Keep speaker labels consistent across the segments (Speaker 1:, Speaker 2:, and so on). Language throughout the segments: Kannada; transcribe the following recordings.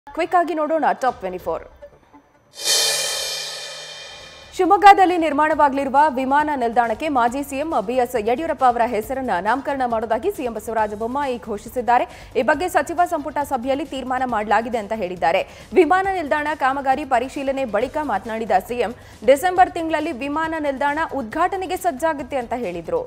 Speaker 1: ಕ್ವಿಕ್ ಆಗಿ ನೋಡೋಣ ಟಾಪ್ ಟ್ವೆಂಟಿ ಫೋರ್ ಶಿವಮೊಗ್ಗದಲ್ಲಿ ನಿರ್ಮಾಣವಾಗಲಿರುವ ವಿಮಾನ ನಿಲ್ದಾಣಕ್ಕೆ ಮಾಜಿ ಸಿಎಂ ಬಿಎಸ್ ಯಡಿಯೂರಪ್ಪ ಅವರ ಹೆಸರನ್ನ ನಾಮಕರಣ ಮಾಡೋದಾಗಿ ಸಿಎಂ ಬಸವರಾಜ ಬೊಮ್ಮಾಯಿ ಘೋಷಿಸಿದ್ದಾರೆ ಈ ಬಗ್ಗೆ ಸಚಿವ ಸಂಪುಟ ಸಭೆಯಲ್ಲಿ ತೀರ್ಮಾನ ಮಾಡಲಾಗಿದೆ ಅಂತ ಹೇಳಿದ್ದಾರೆ ವಿಮಾನ ನಿಲ್ದಾಣ ಕಾಮಗಾರಿ ಪರಿಶೀಲನೆ ಬಳಿಕ ಮಾತನಾಡಿದ ಸಿಎಂ ಡಿಸೆಂಬರ್ ತಿಂಗಳಲ್ಲಿ ವಿಮಾನ ನಿಲ್ದಾಣ ಉದ್ಘಾಟನೆಗೆ ಸಜ್ಜಾಗುತ್ತೆ ಅಂತ ಹೇಳಿದರು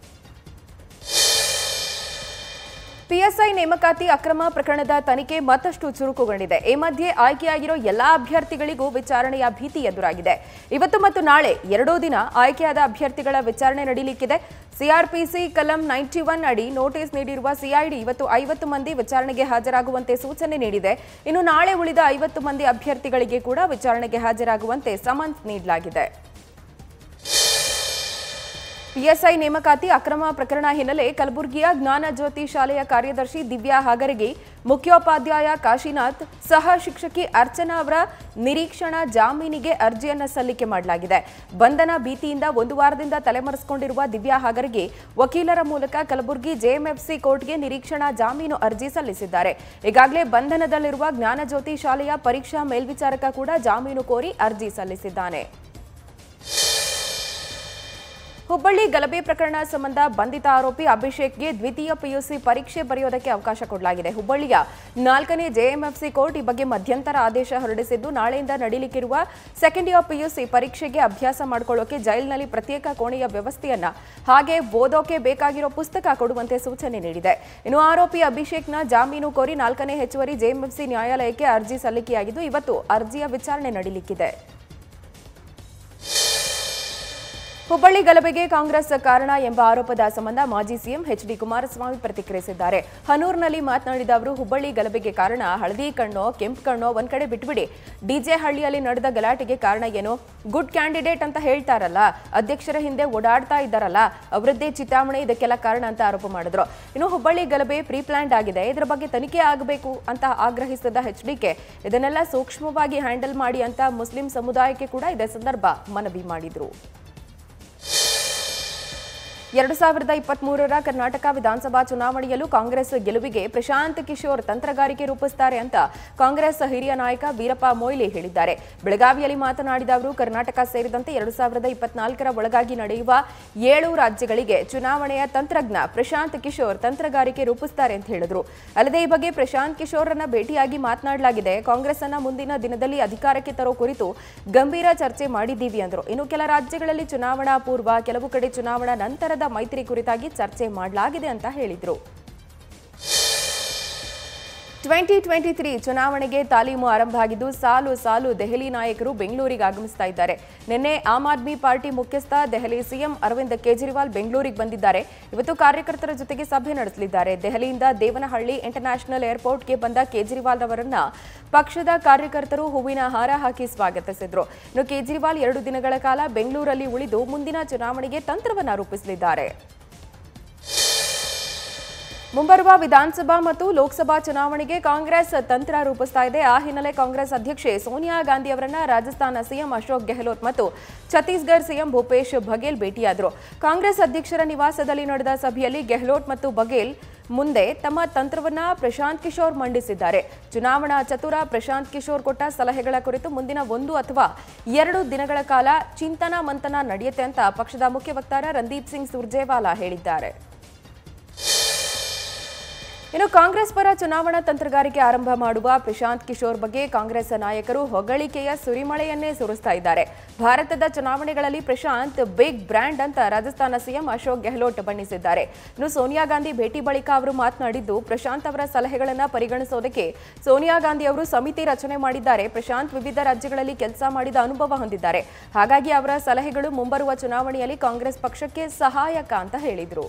Speaker 1: ಪಿಎಸ್ಐ ನೇಮಕಾತಿ ಅಕ್ರಮ ಪ್ರಕರಣದ ತನಿಖೆ ಮತ್ತಷ್ಟು ಚುರುಕುಗೊಂಡಿದೆ ಈ ಮಧ್ಯೆ ಆಯ್ಕೆಯಾಗಿರೋ ಎಲ್ಲಾ ಅಭ್ಯರ್ಥಿಗಳಿಗೂ ವಿಚಾರಣೆಯ ಭೀತಿ ಎದುರಾಗಿದೆ ಇವತ್ತು ಮತ್ತು ನಾಳೆ ಎರಡೂ ದಿನ ಆಯ್ಕೆಯಾದ ಅಭ್ಯರ್ಥಿಗಳ ವಿಚಾರಣೆ ನಡೆಯಲಿಕ್ಕಿದೆ ಸಿಆರ್ಪಿಸಿ ಕಲಂ ನೈಂಟಿ ಒನ್ ಅಡಿ ನೋಟಿಸ್ ನೀಡಿರುವ ಸಿಐಡಿ ಇವತ್ತು ಐವತ್ತು ಮಂದಿ ವಿಚಾರಣೆಗೆ ಹಾಜರಾಗುವಂತೆ ಸೂಚನೆ ನೀಡಿದೆ ಇನ್ನು ನಾಳೆ ಉಳಿದ ಐವತ್ತು ಮಂದಿ ಅಭ್ಯರ್ಥಿಗಳಿಗೆ ಕೂಡ ವಿಚಾರಣೆಗೆ ಹಾಜರಾಗುವಂತೆ ಸಮನ್ಸ್ ನೀಡಲಾಗಿದೆ ಪಿಎಸ್ಐ ನೇಮಕಾತಿ ಅಕ್ರಮ ಪ್ರಕರಣ ಹಿನ್ನೆಲೆ ಕಲಬುರಗಿಯ ಜ್ಞಾನ ಜ್ಯೋತಿ ಶಾಲೆಯ ಕಾರ್ಯದರ್ಶಿ ದಿವ್ಯಾ ಹಾಗರಗಿ ಮುಖ್ಯೋಪಾಧ್ಯಾಯ ಕಾಶಿನಾಥ್ ಸಹ ಶಿಕ್ಷಕಿ ಅರ್ಚನಾ ಅವರ ನಿರೀಕ್ಷಣಾ ಜಾಮೀನಿಗೆ ಅರ್ಜಿಯನ್ನ ಸಲ್ಲಿಕೆ ಮಾಡಲಾಗಿದೆ ಬಂಧನ ಭೀತಿಯಿಂದ ಒಂದು ವಾರದಿಂದ ತಲೆಮರೆಸಿಕೊಂಡಿರುವ ದಿವ್ಯಾ ಹಾಗರಗಿ ವಕೀಲರ ಮೂಲಕ ಕಲಬುರಗಿ ಜೆಎಂಎಫ್ಸಿ ಕೋರ್ಟ್ಗೆ ನಿರೀಕ್ಷಣಾ ಜಾಮೀನು ಅರ್ಜಿ ಸಲ್ಲಿಸಿದ್ದಾರೆ ಈಗಾಗಲೇ ಬಂಧನದಲ್ಲಿರುವ ಜ್ಞಾನಜ್ಯೋತಿ ಶಾಲೆಯ ಪರೀಕ್ಷಾ ಮೇಲ್ವಿಚಾರಕ ಕೂಡ ಜಾಮೀನು ಕೋರಿ ಅರ್ಜಿ ಸಲ್ಲಿಸಿದ್ದಾನೆ ಹುಬ್ಬಳ್ಳಿ ಗಲಭೆ ಪ್ರಕರಣ ಸಂಬಂಧ ಬಂಧಿತ ಆರೋಪಿ ಅಭಿಷೇಕ್ಗೆ ದ್ವಿತೀಯ ಪಿಯುಸಿ ಪರೀಕ್ಷೆ ಬರೆಯೋದಕ್ಕೆ ಅವಕಾಶ ಕೊಡಲಾಗಿದೆ ಹುಬ್ಬಳ್ಳಿಯ ನಾಲ್ಕನೇ ಜೆಎಂಎಫ್ಸಿ ಕೋರ್ಟ್ ಈ ಬಗ್ಗೆ ಮಧ್ಯಂತರ ಆದೇಶ ಹೊರಡಿಸಿದ್ದು ನಾಳೆಯಿಂದ ನಡೀಲಿಕ್ಕಿರುವ ಸೆಕೆಂಡ್ ಇಯರ್ ಪಿಯುಸಿ ಪರೀಕ್ಷೆಗೆ ಅಭ್ಯಾಸ ಮಾಡಿಕೊಳ್ಳೋಕೆ ಜೈಲಿನಲ್ಲಿ ಪ್ರತ್ಯೇಕ ಕೋಣೆಯ ವ್ಯವಸ್ಥೆಯನ್ನ ಹಾಗೆ ಓದೋಕೆ ಬೇಕಾಗಿರೋ ಪುಸ್ತಕ ಕೊಡುವಂತೆ ಸೂಚನೆ ನೀಡಿದೆ ಇನ್ನು ಆರೋಪಿ ಅಭಿಷೇಕ್ನ ಜಾಮೀನು ಕೋರಿ ನಾಲ್ಕನೇ ಹೆಚ್ಚುವರಿ ಜೆಎಂಎಫ್ಸಿ ನ್ಯಾಯಾಲಯಕ್ಕೆ ಅರ್ಜಿ ಸಲ್ಲಿಕೆಯಾಗಿದ್ದು ಇವತ್ತು ಅರ್ಜಿಯ ವಿಚಾರಣೆ ನಡೀಲಿಕ್ಕಿದೆ ಹುಬ್ಬಳ್ಳಿ ಗಲಭೆಗೆ ಕಾಂಗ್ರೆಸ್ ಕಾರಣ ಎಂಬ ಆರೋಪದ ಸಂಬಂಧ ಮಾಜಿ ಸಿಎಂ ಎಚ್ ಡಿ ಕುಮಾರಸ್ವಾಮಿ ಪ್ರತಿಕ್ರಿಯಿಸಿದ್ದಾರೆ ಹನೂರ್ನಲ್ಲಿ ಮಾತನಾಡಿದ ಅವರು ಹುಬ್ಬಳ್ಳಿ ಗಲಭೆಗೆ ಕಾರಣ ಹಳದಿ ಕಣ್ಣೋ ಕೆಂಪು ಕಣ್ಣೋ ಒಂದ್ ಕಡೆ ಬಿಟ್ಬಿಡಿ ಡಿಜೆ ಹಳ್ಳಿಯಲ್ಲಿ ನಡೆದ ಗಲಾಟೆಗೆ ಕಾರಣ ಏನು ಗುಡ್ ಕ್ಯಾಂಡಿಡೇಟ್ ಅಂತ ಹೇಳ್ತಾರಲ್ಲ ಅಧ್ಯಕ್ಷರ ಹಿಂದೆ ಓಡಾಡ್ತಾ ಇದ್ದಾರಲ್ಲ ಅವರದ್ದೇ ಚಿತಾಮಣೆ ಇದಕ್ಕೆಲ್ಲ ಕಾರಣ ಅಂತ ಆರೋಪ ಮಾಡಿದ್ರು ಇನ್ನು ಹುಬ್ಬಳ್ಳಿ ಗಲಭೆ ಪ್ರೀ ಪ್ಲಾನ್ಡ್ ಆಗಿದೆ ಇದರ ಬಗ್ಗೆ ತನಿಖೆ ಆಗಬೇಕು ಅಂತ ಆಗ್ರಹಿಸಿದ ಎಚ್ಡಿಕೆ ಇದನ್ನೆಲ್ಲ ಸೂಕ್ಷ್ಮವಾಗಿ ಹ್ಯಾಂಡಲ್ ಮಾಡಿ ಅಂತ ಮುಸ್ಲಿಂ ಸಮುದಾಯಕ್ಕೆ ಕೂಡ ಇದೇ ಸಂದರ್ಭ ಮನವಿ ಮಾಡಿದ್ರು ಎರಡು ಸಾವಿರದ ಇಪ್ಪತ್ಮೂರರ ಕರ್ನಾಟಕ ವಿಧಾನಸಭಾ ಚುನಾವಣೆಯಲ್ಲೂ ಕಾಂಗ್ರೆಸ್ ಗೆಲುವಿಗೆ ಪ್ರಶಾಂತ್ ಕಿಶೋರ್ ತಂತ್ರಗಾರಿಕೆ ರೂಪಿಸುತ್ತಾರೆ ಅಂತ ಕಾಂಗ್ರೆಸ್ ಹಿರಿಯ ನಾಯಕ ವೀರಪ್ಪ ಮೊಯ್ಲಿ ಹೇಳಿದ್ದಾರೆ ಬೆಳಗಾವಿಯಲ್ಲಿ ಮಾತನಾಡಿದ ಅವರು ಕರ್ನಾಟಕ ಸೇರಿದಂತೆ ಎರಡು ಸಾವಿರದ ಇಪ್ಪತ್ನಾಲ್ಕರ ಒಳಗಾಗಿ ನಡೆಯುವ ಏಳು ರಾಜ್ಯಗಳಿಗೆ ಚುನಾವಣೆಯ ತಂತ್ರಜ್ಞ ಪ್ರಶಾಂತ್ ಕಿಶೋರ್ ತಂತ್ರಗಾರಿಕೆ ರೂಪಿಸುತ್ತಾರೆ ಅಂತ ಹೇಳಿದ್ರು ಅಲ್ಲದೆ ಈ ಬಗ್ಗೆ ಪ್ರಶಾಂತ್ ಕಿಶೋರ್ರನ್ನ ಭೇಟಿಯಾಗಿ ಮಾತನಾಡಲಾಗಿದೆ ಕಾಂಗ್ರೆಸ್ ಅನ್ನ ಮುಂದಿನ ದಿನದಲ್ಲಿ ಅಧಿಕಾರಕ್ಕೆ ತರೋ ಕುರಿತು ಗಂಭೀರ ಚರ್ಚೆ ಮಾಡಿದ್ದೀವಿ ಅಂದರು ಇನ್ನು ಕೆಲ ರಾಜ್ಯಗಳಲ್ಲಿ ಚುನಾವಣಾ ಪೂರ್ವ ಕೆಲವು ಕಡೆ ಚುನಾವಣಾ ನಂತರದ ಮೈತ್ರಿ ಕುರಿತಾಗಿ ಚರ್ಚೆ ಮಾಡಲಾಗಿದೆ ಅಂತ ಹೇಳಿದ್ರು ಟ್ವೆಂಟಿ ಟ್ವೆಂಟಿ ತ್ರೀ ಚುನಾವಣೆಗೆ ತಾಲೀಮು ಆರಂಭ ಆಗಿದ್ದು ಸಾಲು ಸಾಲು ದೆಹಲಿ ನಾಯಕರು ಬೆಂಗಳೂರಿಗೆ ಆಗಮಿಸ್ತಾ ಇದ್ದಾರೆ ನಿನ್ನೆ ಆಮ್ ಆದ್ಮಿ ಪಾರ್ಟಿ ಮುಖ್ಯಸ್ಥ ದೆಹಲಿ ಸಿಎಂ ಅರವಿಂದ್ ಕೇಜ್ರಿವಾಲ್ ಬೆಂಗಳೂರಿಗೆ ಬಂದಿದ್ದಾರೆ ಇವತ್ತು ಕಾರ್ಯಕರ್ತರ ಜೊತೆಗೆ ಸಭೆ ನಡೆಸಲಿದ್ದಾರೆ ದೆಹಲಿಯಿಂದ ದೇವನಹಳ್ಳಿ ಇಂಟರ್ನ್ಯಾಷನಲ್ ಏರ್ಪೋರ್ಟ್ಗೆ ಬಂದ ಕೇಜ್ರಿವಾಲ್ ಅವರನ್ನ ಪಕ್ಷದ ಕಾರ್ಯಕರ್ತರು ಹೂವಿನ ಹಾರ ಹಾಕಿ ಸ್ವಾಗತಿಸಿದ್ರು ಇನ್ನು ಕೇಜ್ರಿವಾಲ್ ಎರಡು ದಿನಗಳ ಕಾಲ ಬೆಂಗಳೂರಲ್ಲಿ ಉಳಿದು ಮುಂದಿನ ಚುನಾವಣೆಗೆ ತಂತ್ರವನ್ನ ರೂಪಿಸಲಿದ್ದಾರೆ ಮುಂಬರುವ ವಿಧಾನಸಭಾ ಮತ್ತು ಲೋಕಸಭಾ ಚುನಾವಣೆಗೆ ಕಾಂಗ್ರೆಸ್ ತಂತ್ರ ರೂಪಿಸ್ತಾ ಇದೆ ಆ ಹಿನ್ನೆಲೆ ಕಾಂಗ್ರೆಸ್ ಅಧ್ಯಕ್ಷೆ ಸೋನಿಯಾ ಗಾಂಧಿ ಅವರನ್ನ ರಾಜಸ್ಥಾನ ಸಿಎಂ ಅಶೋಕ್ ಗೆಹ್ಲೋಟ್ ಮತ್ತು ಛತ್ತೀಸ್ಗಢ ಸಿಎಂ ಭೂಪೇಶ್ ಬಘೇಲ್ ಭೇಟಿಯಾದರು ಕಾಂಗ್ರೆಸ್ ಅಧ್ಯಕ್ಷರ ನಿವಾಸದಲ್ಲಿ ನಡೆದ ಸಭೆಯಲ್ಲಿ ಗೆಹ್ಲೋಟ್ ಮತ್ತು ಬಘೇಲ್ ಮುಂದೆ ತಮ್ಮ ತಂತ್ರವನ್ನ ಪ್ರಶಾಂತ್ ಕಿಶೋರ್ ಮಂಡಿಸಿದ್ದಾರೆ ಚುನಾವಣಾ ಚತುರ ಪ್ರಶಾಂತ್ ಕಿಶೋರ್ ಕೊಟ್ಟ ಸಲಹೆಗಳ ಕುರಿತು ಮುಂದಿನ ಒಂದು ಅಥವಾ ಎರಡು ದಿನಗಳ ಕಾಲ ಚಿಂತನ ಮಂಥನ ನಡೆಯುತ್ತೆ ಅಂತ ಪಕ್ಷದ ಮುಖ್ಯ ವಕ್ತಾರ ರಂದೀಪ್ ಸಿಂಗ್ ಸುರ್ಜೇವಾಲಾ ಹೇಳಿದ್ದಾರೆ ಇನ್ನು ಕಾಂಗ್ರೆಸ್ ಪರ ಚುನಾವಣಾ ತಂತ್ರಗಾರಿಕೆ ಆರಂಭ ಮಾಡುವ ಪ್ರಶಾಂತ್ ಕಿಶೋರ್ ಬಗ್ಗೆ ಕಾಂಗ್ರೆಸ್ ನಾಯಕರು ಹೊಗಳಿಕೆಯ ಸುರಿಮಳೆಯನ್ನೇ ಸುರಿಸ್ತಾ ಇದ್ದಾರೆ ಭಾರತದ ಚುನಾವಣೆಗಳಲ್ಲಿ ಪ್ರಶಾಂತ್ ಬಿಗ್ ಬ್ರ್ಯಾಂಡ್ ಅಂತ ರಾಜಸ್ಥಾನ ಸಿಎಂ ಅಶೋಕ್ ಗೆಹ್ಲೋಟ್ ಬಣ್ಣಿಸಿದ್ದಾರೆ ಇನ್ನು ಸೋನಿಯಾ ಗಾಂಧಿ ಭೇಟಿ ಬಳಿಕ ಅವರು ಮಾತನಾಡಿದ್ದು ಪ್ರಶಾಂತ್ ಅವರ ಸಲಹೆಗಳನ್ನು ಪರಿಗಣಿಸೋದಕ್ಕೆ ಸೋನಿಯಾ ಗಾಂಧಿ ಅವರು ಸಮಿತಿ ರಚನೆ ಮಾಡಿದ್ದಾರೆ ಪ್ರಶಾಂತ್ ವಿವಿಧ ರಾಜ್ಯಗಳಲ್ಲಿ ಕೆಲಸ ಮಾಡಿದ ಅನುಭವ ಹೊಂದಿದ್ದಾರೆ ಹಾಗಾಗಿ ಅವರ ಸಲಹೆಗಳು ಮುಂಬರುವ ಚುನಾವಣೆಯಲ್ಲಿ ಕಾಂಗ್ರೆಸ್ ಪಕ್ಷಕ್ಕೆ ಸಹಾಯಕ ಅಂತ ಹೇಳಿದರು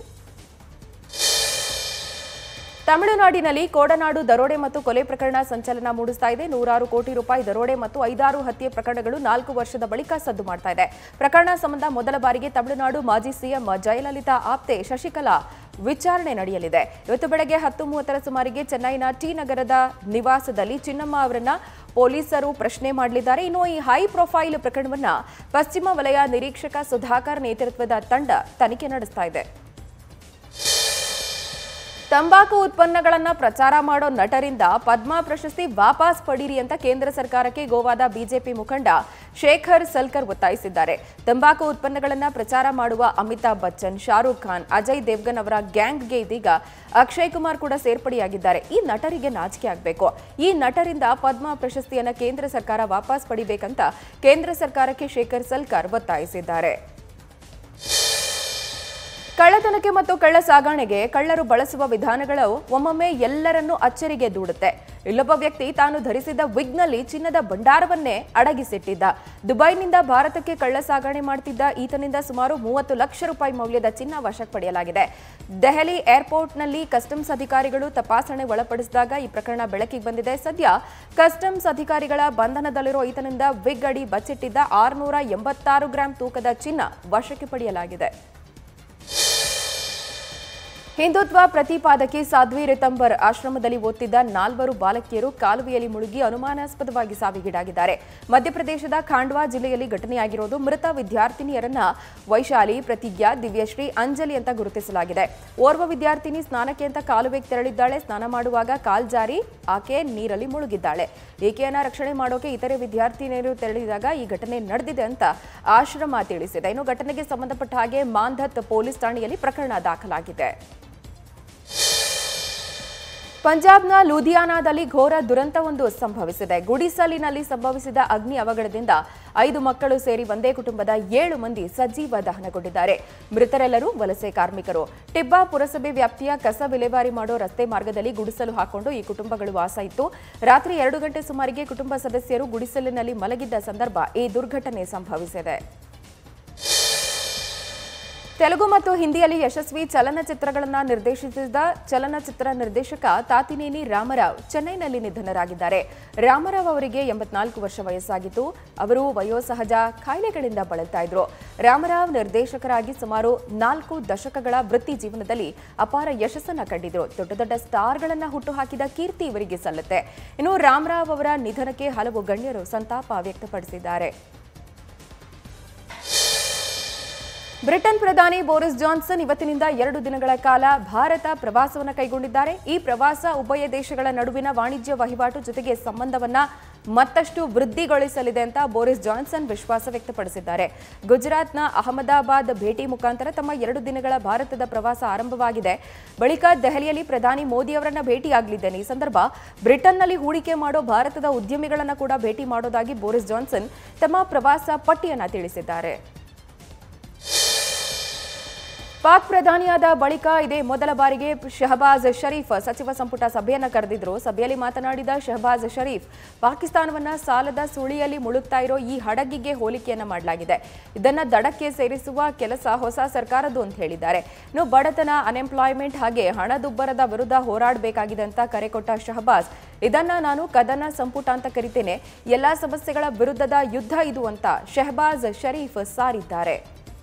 Speaker 1: ತಮಿಳುನಾಡಿನಲ್ಲಿ ಕೋಡನಾಡು ದರೋಡೆ ಮತ್ತು ಕೊಲೆ ಪ್ರಕರಣ ಸಂಚಲನ ಮೂಡಿಸ್ತಾ ಇದೆ ನೂರಾರು ಕೋಟಿ ರೂಪಾಯಿ ದರೋಡೆ ಮತ್ತು ಐದಾರು ಹತ್ಯೆ ಪ್ರಕರಣಗಳು ನಾಲ್ಕು ವರ್ಷದ ಬಳಿಕ ಸದ್ದು ಮಾಡ್ತಾ ಇದೆ ಪ್ರಕರಣ ಸಂಬಂಧ ಮೊದಲ ಬಾರಿಗೆ ತಮಿಳುನಾಡು ಮಾಜಿ ಸಿಎಂ ಜಯಲಲಿತಾ ಆಪ್ತೆ ಶಶಿಕಲಾ ವಿಚಾರಣೆ ನಡೆಯಲಿದೆ ಇವತ್ತು ಬೆಳಗ್ಗೆ ಹತ್ತು ಮೂವತ್ತರ ಸುಮಾರಿಗೆ ಚೆನ್ನೈನ ಟಿ ನಗರದ ನಿವಾಸದಲ್ಲಿ ಚಿನ್ನಮ್ಮ ಅವರನ್ನ ಪೊಲೀಸರು ಪ್ರಶ್ನೆ ಮಾಡಲಿದ್ದಾರೆ ಇನ್ನು ಈ ಹೈ ಪ್ರೊಫೈಲ್ ಪ್ರಕರಣವನ್ನ ಪಶ್ಚಿಮ ವಲಯ ನಿರೀಕ್ಷಕ ಸುಧಾಕರ್ ನೇತೃತ್ವದ ತಂಡ ತನಿಖೆ ನಡೆಸ್ತಾ ಇದೆ ತಂಬಾಕು ಉತ್ಪನ್ನಗಳನ್ನ ಪ್ರಚಾರ ಮಾಡೋ ನಟರಿಂದ ಪದ್ಮ ಪ್ರಶಸ್ತಿ ವಾಪಸ್ ಪಡೀರಿ ಅಂತ ಕೇಂದ್ರ ಸರ್ಕಾರಕ್ಕೆ ಗೋವಾದ ಬಿಜೆಪಿ ಮುಖಂಡ ಶೇಖರ್ ಸಲ್ಕರ್ ಒತ್ತಾಯಿಸಿದ್ದಾರೆ ತಂಬಾಕು ಉತ್ಪನ್ನಗಳನ್ನ ಪ್ರಚಾರ ಮಾಡುವ ಅಮಿತಾಬ್ ಬಚ್ಚನ್ ಶಾರೂಖ್ ಖಾನ್ ಅಜಯ್ ದೇವ್ಗನ್ ಅವರ ಗ್ಯಾಂಗ್ಗೆ ಇದೀಗ ಅಕ್ಷಯ್ ಕುಮಾರ್ ಕೂಡ ಸೇರ್ಪಡೆಯಾಗಿದ್ದಾರೆ ಈ ನಟರಿಗೆ ನಾಚಿಕೆ ಆಗಬೇಕು ಈ ನಟರಿಂದ ಪದ್ಮ ಪ್ರಶಸ್ತಿಯನ್ನ ಕೇಂದ್ರ ಸರ್ಕಾರ ವಾಪಸ್ ಪಡಿಬೇಕಂತ ಕೇಂದ್ರ ಸರ್ಕಾರಕ್ಕೆ ಶೇಖರ್ ಸಲ್ಕರ್ ಒತ್ತಾಯಿಸಿದ್ದಾರೆ ಕಳ್ಳತನಕ್ಕೆ ಮತ್ತು ಕಳ್ಳ ಸಾಗಾಣೆಗೆ ಕಳ್ಳರು ಬಳಸುವ ವಿಧಾನಗಳು ಒಮ್ಮೊಮ್ಮೆ ಎಲ್ಲರನ್ನೂ ಅಚ್ಚರಿಗೆ ದೂಡುತ್ತೆ ಇಲ್ಲೊಬ್ಬ ವ್ಯಕ್ತಿ ತಾನು ಧರಿಸಿದ್ದ ವಿಗ್ನಲ್ಲಿ ಚಿನ್ನದ ಭಂಡಾರವನ್ನೇ ಅಡಗಿಸಿಟ್ಟಿದ್ದ ದುಬೈನಿಂದ ಭಾರತಕ್ಕೆ ಕಳ್ಳ ಸಾಗಣೆ ಮಾಡ್ತಿದ್ದ ಈತನಿಂದ ಸುಮಾರು ಮೂವತ್ತು ಲಕ್ಷ ರೂಪಾಯಿ ಮೌಲ್ಯದ ಚಿನ್ನ ವಶಕ್ಕೆ ಪಡೆಯಲಾಗಿದೆ ದೆಹಲಿ ಏರ್ಪೋರ್ಟ್ನಲ್ಲಿ ಕಸ್ಟಮ್ಸ್ ಅಧಿಕಾರಿಗಳು ತಪಾಸಣೆ ಒಳಪಡಿಸಿದಾಗ ಈ ಪ್ರಕರಣ ಬೆಳಕಿಗೆ ಬಂದಿದೆ ಸದ್ಯ ಕಸ್ಟಮ್ಸ್ ಅಧಿಕಾರಿಗಳ ಬಂಧನದಲ್ಲಿರೋ ಈತನಿಂದ ವಿಗ್ ಅಡಿ ಬಚ್ಚಿಟ್ಟಿದ್ದ ಆರುನೂರ ಎಂಬತ್ತಾರು ಗ್ರಾಂ ತೂಕದ ಚಿನ್ನ ವಶಕ್ಕೆ ಪಡೆಯಲಾಗಿದೆ ಹಿಂದುತ್ವ ಪ್ರತಿಪಾದಕಿ ಸಾಧ್ವಿ ರಿತಂಬರ್ ಆಶ್ರಮದಲ್ಲಿ ಓದ್ತಿದ್ದ ನಾಲ್ವರು ಬಾಲಕಿಯರು ಕಾಲುವೆಯಲ್ಲಿ ಮುಳುಗಿ ಅನುಮಾನಾಸ್ಪದವಾಗಿ ಸಾವಿಗೀಡಾಗಿದ್ದಾರೆ ಮಧ್ಯಪ್ರದೇಶದ ಖಾಂಡ್ವಾ ಜಿಲ್ಲೆಯಲ್ಲಿ ಘಟನೆಯಾಗಿರೋದು ಮೃತ ವಿದ್ಯಾರ್ಥಿನಿಯರನ್ನ ವೈಶಾಲಿ ಪ್ರತಿಜ್ಞಾ ದಿವ್ಯಶ್ರೀ ಅಂಜಲಿ ಅಂತ ಗುರುತಿಸಲಾಗಿದೆ ಓರ್ವ ವಿದ್ಯಾರ್ಥಿನಿ ಸ್ನಾನಕ್ಕೆ ಅಂತ ಕಾಲುವೆಗೆ ತೆರಳಿದ್ದಾಳೆ ಸ್ನಾನ ಮಾಡುವಾಗ ಕಾಲ್ ಜಾರಿ ಆಕೆ ನೀರಲ್ಲಿ ಮುಳುಗಿದ್ದಾಳೆ ಈಕೆಯನ್ನ ರಕ್ಷಣೆ ಮಾಡೋಕೆ ಇತರೆ ವಿದ್ಯಾರ್ಥಿನಿಯರು ತೆರಳಿದಾಗ ಈ ಘಟನೆ ನಡೆದಿದೆ ಅಂತ ಆಶ್ರಮ ತಿಳಿಸಿದೆ ಇನ್ನು ಘಟನೆಗೆ ಸಂಬಂಧಪಟ್ಟ ಹಾಗೆ ಮಾಂಧತ್ ಪೊಲೀಸ್ ಠಾಣೆಯಲ್ಲಿ ಪ್ರಕರಣ ದಾಖಲಾಗಿದೆ ಪಂಜಾಬ್ನ ಲೂಧಿಯಾನಾದಲ್ಲಿ ಘೋರ ದುರಂತವೊಂದು ಸಂಭವಿಸಿದೆ ಗುಡಿಸಲಿನಲ್ಲಿ ಸಂಭವಿಸಿದ ಅಗ್ನಿ ಅವಘಡದಿಂದ ಐದು ಮಕ್ಕಳು ಸೇರಿ ಒಂದೇ ಕುಟುಂಬದ ಏಳು ಮಂದಿ ಸಜೀವ ದಹನಗೊಂಡಿದ್ದಾರೆ ಮೃತರೆಲ್ಲರೂ ವಲಸೆ ಕಾರ್ಮಿಕರು ಟಿಬ್ಬಾ ಪುರಸಭೆ ವ್ಯಾಪ್ತಿಯ ಕಸ ವಿಲೇವಾರಿ ಮಾಡೋ ರಸ್ತೆ ಮಾರ್ಗದಲ್ಲಿ ಗುಡಿಸಲು ಹಾಕೊಂಡು ಈ ಕುಟುಂಬಗಳು ವಾಸ ಇತ್ತು ರಾತ್ರಿ ಎರಡು ಗಂಟೆ ಸುಮಾರಿಗೆ ಕುಟುಂಬ ಸದಸ್ಯರು ಗುಡಿಸಲಿನಲ್ಲಿ ಮಲಗಿದ್ದ ಸಂದರ್ಭ ಈ ದುರ್ಘಟನೆ ಸಂಭವಿಸಿದೆ ತೆಲುಗು ಮತ್ತು ಹಿಂದಿಯಲ್ಲಿ ಯಶಸ್ವಿ ಚಲನಚಿತ್ರಗಳನ್ನು ನಿರ್ದೇಶಿಸಿದ ಚಲನಚಿತ್ರ ನಿರ್ದೇಶಕ ತಾತಿನೇನಿ ರಾಮರಾವ್ ಚೆನ್ನೈನಲ್ಲಿ ನಿಧನರಾಗಿದ್ದಾರೆ ರಾಮರಾವ್ ಅವರಿಗೆ ಎಂಬತ್ನಾಲ್ಕು ವರ್ಷ ವಯಸ್ಸಾಗಿತ್ತು ಅವರು ವಯೋಸಹಜ ಕಾಯಿಲೆಗಳಿಂದ ಬಳಲ್ತಾ ಇದ್ರು ರಾಮರಾವ್ ನಿರ್ದೇಶಕರಾಗಿ ಸುಮಾರು ನಾಲ್ಕು ದಶಕಗಳ ವೃತ್ತಿ ಜೀವನದಲ್ಲಿ ಅಪಾರ ಯಶಸ್ಸನ್ನ ಕಂಡಿದ್ರು ದೊಡ್ಡ ದೊಡ್ಡ ಸ್ಟಾರ್ಗಳನ್ನ ಹುಟ್ಟುಹಾಕಿದ ಕೀರ್ತಿ ಇವರಿಗೆ ಸಲ್ಲುತ್ತೆ ಇನ್ನು ರಾಮರಾವ್ ಅವರ ನಿಧನಕ್ಕೆ ಹಲವು ಗಣ್ಯರು ಸಂತಾಪ ವ್ಯಕ್ತಪಡಿಸಿದ್ದಾರೆ ಬ್ರಿಟನ್ ಪ್ರಧಾನಿ ಬೋರಿಸ್ ಜಾನ್ಸನ್ ಇವತ್ತಿನಿಂದ ಎರಡು ದಿನಗಳ ಕಾಲ ಭಾರತ ಪ್ರವಾಸವನ್ನು ಕೈಗೊಂಡಿದ್ದಾರೆ ಈ ಪ್ರವಾಸ ಉಭಯ ದೇಶಗಳ ನಡುವಿನ ವಾಣಿಜ್ಯ ವಹಿವಾಟು ಜೊತೆಗೆ ಸಂಬಂಧವನ್ನ ಮತ್ತಷ್ಟು ವೃದ್ಧಿಗೊಳಿಸಲಿದೆ ಅಂತ ಬೋರಿಸ್ ಜಾನ್ಸನ್ ವಿಶ್ವಾಸ ವ್ಯಕ್ತಪಡಿಸಿದ್ದಾರೆ ಗುಜರಾತ್ನ ಅಹಮದಾಬಾದ್ ಭೇಟಿ ಮುಖಾಂತರ ತಮ್ಮ ಎರಡು ದಿನಗಳ ಭಾರತದ ಪ್ರವಾಸ ಆರಂಭವಾಗಿದೆ ಬಳಿಕ ದೆಹಲಿಯಲ್ಲಿ ಪ್ರಧಾನಿ ಮೋದಿ ಅವರನ್ನ ಭೇಟಿಯಾಗಲಿದ್ದೇನೆ ಈ ಸಂದರ್ಭ ಬ್ರಿಟನ್ನಲ್ಲಿ ಹೂಡಿಕೆ ಮಾಡೋ ಭಾರತದ ಉದ್ಯಮಿಗಳನ್ನ ಕೂಡ ಭೇಟಿ ಮಾಡೋದಾಗಿ ಬೋರಿಸ್ ಜಾನ್ಸನ್ ತಮ್ಮ ಪ್ರವಾಸ ಪಟ್ಟಿಯನ್ನ ತಿಳಿಸಿದ್ದಾರೆ ಪಾಕ್ ಪ್ರಧಾನಿಯಾದ ಬಳಿಕ ಇದೇ ಮೊದಲ ಬಾರಿಗೆ ಶಹಬಾಜ್ ಶರೀಫ್ ಸಚಿವ ಸಂಪುಟ ಸಭೆಯನ್ನ ಕರೆದಿದ್ರು ಸಭೆಯಲ್ಲಿ ಮಾತನಾಡಿದ ಶಹಬಾಜ್ ಶರೀಫ್ ಪಾಕಿಸ್ತಾನವನ್ನ ಸಾಲದ ಸುಳಿಯಲ್ಲಿ ಮುಳುಗ್ತಾ ಇರೋ ಈ ಹಡಗಿಗೆ ಹೋಲಿಕೆಯನ್ನ ಮಾಡಲಾಗಿದೆ ಇದನ್ನ ದಡಕ್ಕೆ ಸೇರಿಸುವ ಕೆಲಸ ಹೊಸ ಸರ್ಕಾರದ್ದು ಅಂತ ಹೇಳಿದ್ದಾರೆ ಇನ್ನು ಬಡತನ ಅನ್ಎಂಪ್ಲಾಯ್ಮೆಂಟ್ ಹಾಗೆ ಹಣದುಬ್ಬರದ ವಿರುದ್ಧ ಹೋರಾಡಬೇಕಾಗಿದೆ ಅಂತ ಕರೆ ಕೊಟ್ಟ ಶಹಬಾಜ್ ಇದನ್ನ ನಾನು ಕದನ ಸಂಪುಟ ಅಂತ ಕರಿತೇನೆ ಎಲ್ಲಾ ಸಮಸ್ಯೆಗಳ ವಿರುದ್ಧದ ಯುದ್ಧ ಇದು ಅಂತ ಶಹಬಾಜ್ ಶರೀಫ್ ಸಾರಿದ್ದಾರೆ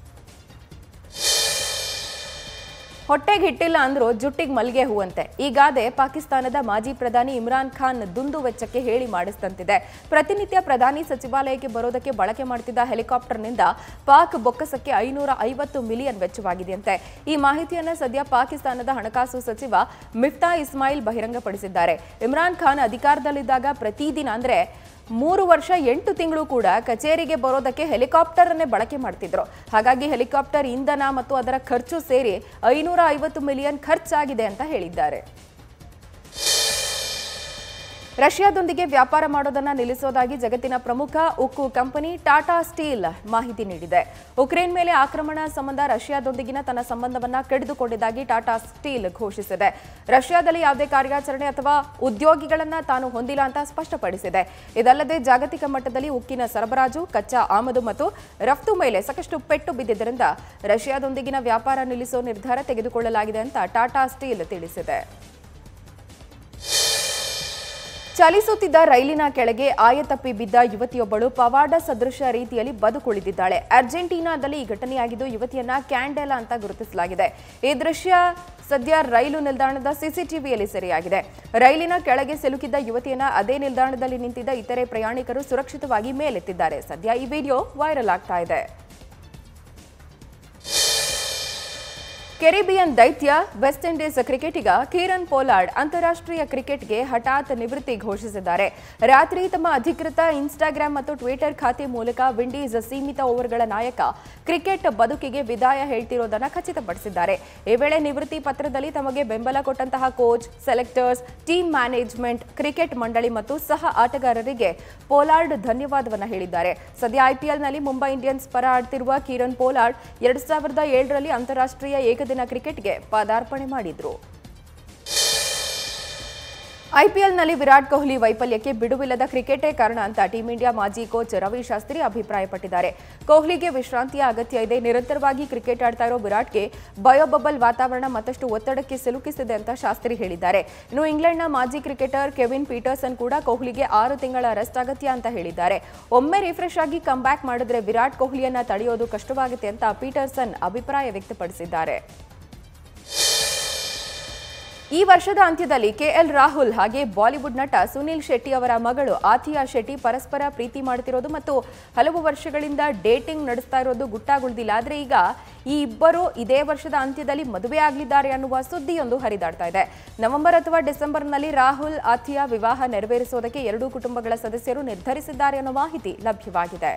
Speaker 1: ಹೊಟ್ಟೆಗೆ ಹಿಟ್ಟಿಲ್ಲ ಅಂದ್ರೂ ಜುಟ್ಟಿಗೆ ಮಲ್ಗೆ ಹೂವಂತೆ ಈ ಗಾದೆ ಪಾಕಿಸ್ತಾನದ ಮಾಜಿ ಪ್ರಧಾನಿ ಇಮ್ರಾನ್ ಖಾನ್ ದುಂದು ವೆಚ್ಚಕ್ಕೆ ಹೇಳಿ ಮಾಡಿಸಿದಂತಿದೆ ಪ್ರತಿನಿತ್ಯ ಪ್ರಧಾನಿ ಸಚಿವಾಲಯಕ್ಕೆ ಬರೋದಕ್ಕೆ ಬಳಕೆ ಮಾಡ್ತಿದ್ದ ಹೆಲಿಕಾಪ್ಟರ್ನಿಂದ ಪಾಕ್ ಬೊಕ್ಕಸಕ್ಕೆ ಐನೂರ ಐವತ್ತು ಮಿಲಿಯನ್ ವೆಚ್ಚವಾಗಿದೆಯಂತೆ ಈ ಮಾಹಿತಿಯನ್ನ ಸದ್ಯ ಪಾಕಿಸ್ತಾನದ ಹಣಕಾಸು ಸಚಿವ ಮಿಫ್ತಾ ಇಸ್ಮಾಯಿಲ್ ಬಹಿರಂಗಪಡಿಸಿದ್ದಾರೆ ಇಮ್ರಾನ್ ಖಾನ್ ಅಧಿಕಾರದಲ್ಲಿದ್ದಾಗ ಪ್ರತಿದಿನ ಅಂದ್ರೆ ಮೂರು ವರ್ಷ ಎಂಟು ತಿಂಗಳು ಕೂಡ ಕಚೇರಿಗೆ ಬರೋದಕ್ಕೆ ಹೆಲಿಕಾಪ್ಟರ್ ಅನ್ನೇ ಬಳಕೆ ಮಾಡ್ತಿದ್ರು ಹಾಗಾಗಿ ಹೆಲಿಕಾಪ್ಟರ್ ಇಂಧನ ಮತ್ತು ಅದರ ಖರ್ಚು ಸೇರಿ ಐನೂರ ಐವತ್ತು ಮಿಲಿಯನ್ ಖರ್ಚಾಗಿದೆ ಅಂತ ಹೇಳಿದ್ದಾರೆ ರಷ್ಯಾದೊಂದಿಗೆ ವ್ಯಾಪಾರ ಮಾಡೋದನ್ನ ನಿಲ್ಲಿಸೋದಾಗಿ ಜಗತ್ತಿನ ಪ್ರಮುಖ ಉಕ್ಕು ಕಂಪನಿ ಟಾಟಾ ಸ್ಟೀಲ್ ಮಾಹಿತಿ ನೀಡಿದೆ ಉಕ್ರೇನ್ ಮೇಲೆ ಆಕ್ರಮಣ ಸಂಬಂಧ ರಷ್ಯಾದೊಂದಿಗಿನ ತನ್ನ ಸಂಬಂಧವನ್ನ ಕಡಿದುಕೊಂಡಿದ್ದಾಗಿ ಟಾಟಾ ಸ್ಟೀಲ್ ಘೋಷಿಸಿದೆ ರಷ್ಯಾದಲ್ಲಿ ಯಾವುದೇ ಕಾರ್ಯಾಚರಣೆ ಅಥವಾ ಉದ್ಯೋಗಿಗಳನ್ನ ತಾನು ಹೊಂದಿಲ್ಲ ಅಂತ ಸ್ಪಷ್ಟಪಡಿಸಿದೆ ಇದಲ್ಲದೆ ಜಾಗತಿಕ ಮಟ್ಟದಲ್ಲಿ ಉಕ್ಕಿನ ಸರಬರಾಜು ಕಚ್ಚಾ ಆಮದು ಮತ್ತು ರಫ್ತು ಮೇಲೆ ಸಾಕಷ್ಟು ಪೆಟ್ಟು ಬಿದ್ದಿದ್ದರಿಂದ ರಷ್ಯಾದೊಂದಿಗಿನ ವ್ಯಾಪಾರ ನಿಲ್ಲಿಸೋ ನಿರ್ಧಾರ ತೆಗೆದುಕೊಳ್ಳಲಾಗಿದೆ ಅಂತ ಟಾಟಾ ಸ್ಟೀಲ್ ತಿಳಿಸಿದೆ ಚಲಿಸುತ್ತಿದ್ದ ರೈಲಿನ ಕೆಳಗೆ ಆಯತಪ್ಪಿ ಬಿದ್ದ ಯುವತಿಯೊಬ್ಬಳು ಪವಾಡ ಸದೃಶ ರೀತಿಯಲ್ಲಿ ಬದುಕುಳಿದಿದ್ದಾಳೆ ಅರ್ಜೆಂಟೀನಾದಲ್ಲಿ ಈ ಘಟನೆಯಾಗಿದ್ದು ಯುವತಿಯನ್ನ ಕ್ಯಾಂಡೆಲಾ ಅಂತ ಗುರುತಿಸಲಾಗಿದೆ ಈ ದೃಶ್ಯ ಸದ್ಯ ರೈಲು ನಿಲ್ದಾಣದ ಸಿಸಿಟಿವಿಯಲ್ಲಿ ಸೆರೆಯಾಗಿದೆ ರೈಲಿನ ಕೆಳಗೆ ಸಿಲುಕಿದ್ದ ಯುವತಿಯನ್ನ ಅದೇ ನಿಲ್ದಾಣದಲ್ಲಿ ನಿಂತಿದ್ದ ಇತರೆ ಪ್ರಯಾಣಿಕರು ಸುರಕ್ಷಿತವಾಗಿ ಮೇಲೆತ್ತಿದ್ದಾರೆ ಸದ್ಯ ಈ ವಿಡಿಯೋ ವೈರಲ್ ಆಗ್ತಾ ಇದೆ ಕೆರಿಬಿಯನ್ ದೈತ್ಯ ವೆಸ್ಟ್ ಇಂಡೀಸ್ ಕ್ರಿಕೆಟಿಗ ಕೀರನ್ ಪೋಲಾರ್ಡ್ ಅಂತಾರಾಷ್ಟ್ರೀಯ ಕ್ರಿಕೆಟ್ಗೆ ಹಠಾತ್ ನಿವೃತ್ತಿ ಘೋಷಿಸಿದ್ದಾರೆ ರಾತ್ರಿ ತಮ್ಮ ಅಧಿಕೃತ ಇನ್ಸ್ಟಾಗ್ರಾಂ ಮತ್ತು ಟ್ವಿಟರ್ ಖಾತೆ ಮೂಲಕ ವಿಂಡೀಸ್ ಸೀಮಿತ ಓವರ್ಗಳ ನಾಯಕ ಕ್ರಿಕೆಟ್ ಬದುಕಿಗೆ ವಿದಾಯ ಹೇಳ್ತಿರೋದನ್ನ ಖಚಿತಪಡಿಸಿದ್ದಾರೆ ಈ ವೇಳೆ ನಿವೃತ್ತಿ ಪತ್ರದಲ್ಲಿ ತಮಗೆ ಬೆಂಬಲ ಕೊಟ್ಟಂತಹ coach selectors team management cricket ಮಂಡಳಿ ಮತ್ತು ಸಹ ಆಟಗಾರರಿಗೆ ಪೋಲಾರ್ಡ್ ಧನ್ಯವಾದವನ್ನ ಹೇಳಿದ್ದಾರೆ ಸದ್ಯ ಐಪಿಎಲ್ನಲ್ಲಿ ಮುಂಬೈ ಇಂಡಿಯನ್ಸ್ ಪರ ಆಡ್ತಿರುವ ಕಿರಣ್ ಪೋಲಾರ್ಡ್ ಎರಡ್ ಸಾವಿರದ ಏಳರಲ್ಲಿ ಅಂತಾರಾಷ್ಟ್ರೀಯ ಏಕದಿನ ಕ್ರಿಕೆಟ್ಗೆ ಪದಾರ್ಪಣೆ ಮಾಡಿದ್ರು ಐಪಿಎಲ್ನಲ್ಲಿ ವಿರಾಟ್ ಕೊಹ್ಲಿ ವೈಫಲ್ಯಕ್ಕೆ ಬಿಡುವಿಲ್ಲದ ಕ್ರಿಕೆಟೇ ಕಾರಣ ಅಂತ ಟೀಂ ಇಂಡಿಯಾ ಮಾಜಿ ಕೋಚ್ ರವಿ ಶಾಸ್ತ್ರಿ ಅಭಿಪ್ರಾಯಪಟ್ಟಿದ್ದಾರೆ ಕೊಹ್ಲಿಗೆ ವಿಶ್ರಾಂತಿಯ ಅಗತ್ಯ ಇದೆ ನಿರಂತರವಾಗಿ ಕ್ರಿಕೆಟ್ ಆಡ್ತಾ ಇರೋ ವಿರಾಟ್ಗೆ ಬಯೋಬಬಲ್ ವಾತಾವರಣ ಮತ್ತಷ್ಟು ಒತ್ತಡಕ್ಕೆ ಸಿಲುಕಿಸಿದೆ ಅಂತ ಶಾಸ್ತ್ರಿ ಹೇಳಿದ್ದಾರೆ ಇನ್ನು ಇಂಗ್ಲೆಂಡ್ನ ಮಾಜಿ ಕ್ರಿಕೆಟರ್ ಕೆವಿನ್ ಪೀಟರ್ಸನ್ ಕೂಡ ಕೊಹ್ಲಿಗೆ ಆರು ತಿಂಗಳ ರೆಸ್ಟ್ ಅಗತ್ಯ ಅಂತ ಹೇಳಿದ್ದಾರೆ ಒಮ್ಮೆ ರಿಫ್ರೆಶ್ ಆಗಿ ಕಮ್ ಬ್ಯಾಕ್ ಮಾಡಿದ್ರೆ ವಿರಾಟ್ ಕೊಹ್ಲಿಯನ್ನ ತಡೆಯೋದು ಕಷ್ಟವಾಗುತ್ತೆ ಅಂತ ಪೀಟರ್ಸನ್ ಅಭಿಪ್ರಾಯ ವ್ಯಕ್ತಪಡಿಸಿದ್ದಾರೆ ಈ ವರ್ಷದ ಅಂತ್ಯದಲ್ಲಿ ಕೆಎಲ್ ರಾಹುಲ್ ಹಾಗೆ ಬಾಲಿವುಡ್ ನಟ ಸುನಿಲ್ ಶೆಟ್ಟಿ ಅವರ ಮಗಳು ಆಥಿಯಾ ಶೆಟ್ಟಿ ಪರಸ್ಪರ ಪ್ರೀತಿ ಮಾಡುತ್ತಿರೋದು ಮತ್ತು ಹಲವು ವರ್ಷಗಳಿಂದ ಡೇಟಿಂಗ್ ನಡೆಸ್ತಾ ಇರೋದು ಗುಟ್ಟಾಗುಳ್ದಿಲ್ಲ ಆದರೆ ಈಗ ಈ ಇಬ್ಬರು ಇದೇ ವರ್ಷದ ಅಂತ್ಯದಲ್ಲಿ ಮದುವೆ ಆಗಲಿದ್ದಾರೆ ಅನ್ನುವ ಸುದ್ದಿಯೊಂದು ಹರಿದಾಡ್ತಾ ಇದೆ ನವೆಂಬರ್ ಅಥವಾ ಡಿಸೆಂಬರ್ನಲ್ಲಿ ರಾಹುಲ್ ಆಥಿಯಾ ವಿವಾಹ ನೆರವೇರಿಸುವುದಕ್ಕೆ ಎರಡೂ ಕುಟುಂಬಗಳ ಸದಸ್ಯರು ನಿರ್ಧರಿಸಿದ್ದಾರೆ ಅನ್ನೋ ಮಾಹಿತಿ ಲಭ್ಯವಾಗಿದೆ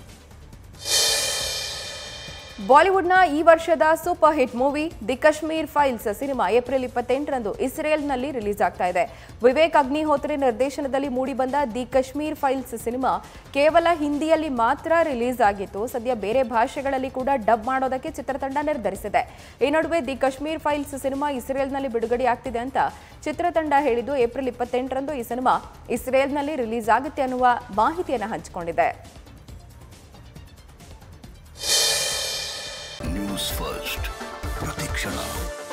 Speaker 1: ಬಾಲಿವುಡ್ನ ಈ ವರ್ಷದ super hit movie the Kashmir Files cinema April ಇಪ್ಪತ್ತೆಂಟರಂದು ಇಸ್ರೇಲ್ನಲ್ಲಿ ರಿಲೀಸ್ ಆಗ್ತಾ ಇದೆ ವಿವೇಕ್ ಅಗ್ನಿಹೋತ್ರಿ ನಿರ್ದೇಶನದಲ್ಲಿ ಮೂಡಿಬಂದ ದಿ ಕಾಶ್ಮೀರ್ ಫೈಲ್ಸ್ ಸಿನಿಮಾ ಕೇವಲ ಹಿಂದಿಯಲ್ಲಿ ಮಾತ್ರ ರಿಲೀಸ್ ಆಗಿತ್ತು ಸದ್ಯ ಬೇರೆ ಭಾಷೆಗಳಲ್ಲಿ ಕೂಡ ಡಬ್ ಮಾಡೋದಕ್ಕೆ ಚಿತ್ರತಂಡ ನಿರ್ಧರಿಸಿದೆ ಈ ನಡುವೆ ದಿ ಕಾಶ್ಮೀರ್ ಫೈಲ್ಸ್ ಸಿನಿಮಾ ಇಸ್ರೇಲ್ನಲ್ಲಿ ಬಿಡುಗಡೆ ಆಗ್ತಿದೆ ಅಂತ ಚಿತ್ರತಂಡ ಹೇಳಿದ್ದು ಏಪ್ರಿಲ್ ಇಪ್ಪತ್ತೆಂಟರಂದು ಈ ಸಿನಿಮಾ ಇಸ್ರೇಲ್ನಲ್ಲಿ ರಿಲೀಸ್ ಆಗುತ್ತೆ ಅನ್ನುವ ಮಾಹಿತಿಯನ್ನು ಹಂಚಿಕೊಂಡಿದೆ
Speaker 2: ನ್ಯೂಸ್ ಫಸ್ಟ್ ಪ್ರತಿಕ್ಷಣ